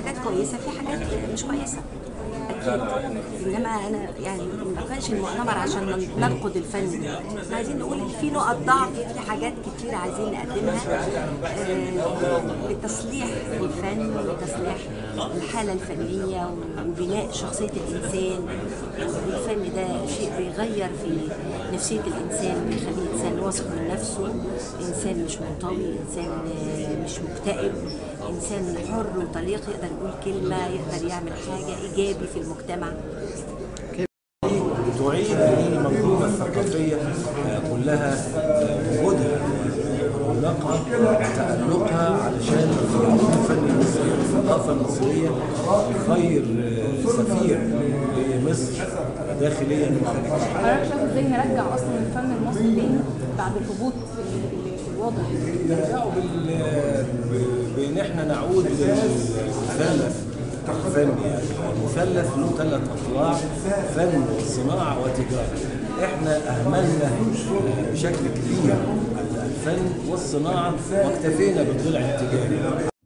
حاجات كويسه في حاجات مش كويسه اكيد انما انا يعني ما كانش المؤتمر عشان ننقد الفن احنا عايزين نقول في نقط ضعف في حاجات كتير عايزين نقدمها آه، لتصليح الفن وتصليح الحاله الفنيه وبناء شخصيه الانسان الفن ده شيء بيغير في نفسيه الانسان بيخليه انسان واثق من نفسه انسان مش منطوي انسان آه، مش مكتئب انسان حر وطليق يقدر يقول كلمه يقدر يعمل حاجه ايجابي في المجتمع تعيد المنظومة الثقافية آه، كلها آه، وجودها ورونقها وتألقها علشان يعود الفن المصري والثقافة المصرية خير آه، سفير لمصر داخليا وخارجيا. حضرتك شايف ازاي نرجع اصلا الفن المصري تاني بعد الهبوط ال- ال- الواضح نرجعوا بال ب- بان احنا نعود للمثلث الفني يعني المثلث له ثلاث اضلاع فن وصناعه وتجاره احنا اهملنا بشكل كبير الفن والصناعه واكتفينا بالضلع التجاري